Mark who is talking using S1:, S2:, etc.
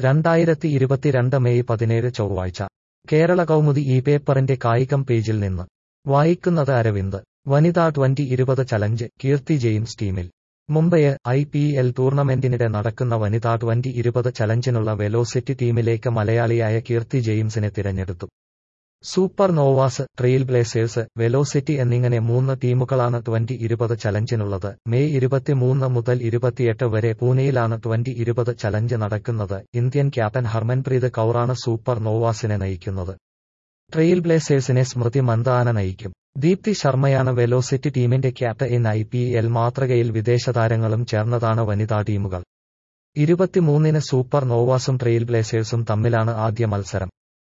S1: രണ്ടായിരത്തി ഇരുപത്തിരണ്ട് മെയ് പതിനേഴ് ചൊവ്വാഴ്ച കേരള കൗമുദി ഈ പേപ്പറിന്റെ കായികം പേജിൽ നിന്ന് വായിക്കുന്നത് അരവിന്ദ് വനിതാ ട്വന്റി ഇരുപത് ചലഞ്ച് കീർത്തി ജെയിംസ് ടീമിൽ മുംബൈ ഐ പി എൽ ടൂർണമെന്റിനിടെ നടക്കുന്ന വനിതാ ട്വന്റി ഇരുപത് ചലഞ്ചിനുള്ള വെലോസിറ്റി ടീമിലേക്ക് മലയാളിയായ കീർത്തി ജെയിംസിനെ തിരഞ്ഞെടുത്തു super Novas Trail Blazers Velocity എന്നിങ്ങനെ മൂന്ന് ടീമുകളാണ് ട്വന്റി ഇരുപത് ചലഞ്ചിനുള്ളത് മെയ് ഇരുപത്തിമൂന്ന് മുതൽ ഇരുപത്തിയെട്ട് വരെ പൂനെയിലാണ് ട്വന്റി ഇരുപത് ചലഞ്ച് നടക്കുന്നത് ഇന്ത്യൻ ക്യാപ്റ്റൻ ഹർമൻപ്രീത് കൗറാണ് സൂപ്പർ നോവാസിനെ നയിക്കുന്നത് ട്രെയിൽ ബ്ലേസേഴ്സിനെ സ്മൃതി മന്ദാന നയിക്കും ദീപ്തി ശർമ്മയാണ് വെലോസിറ്റി ടീമിന്റെ ക്യാപ്റ്റൻ ഐ പി എൽ മാതൃകയിൽ വിദേശതാരങ്ങളും ചേർന്നതാണ് വനിതാ ടീമുകൾ ഇരുപത്തിമൂന്നിന് സൂപ്പർ നോവാസും ട്രെയിൽ ബ്ലേസേഴ്സും തമ്മിലാണ് ആദ്യ മത്സരം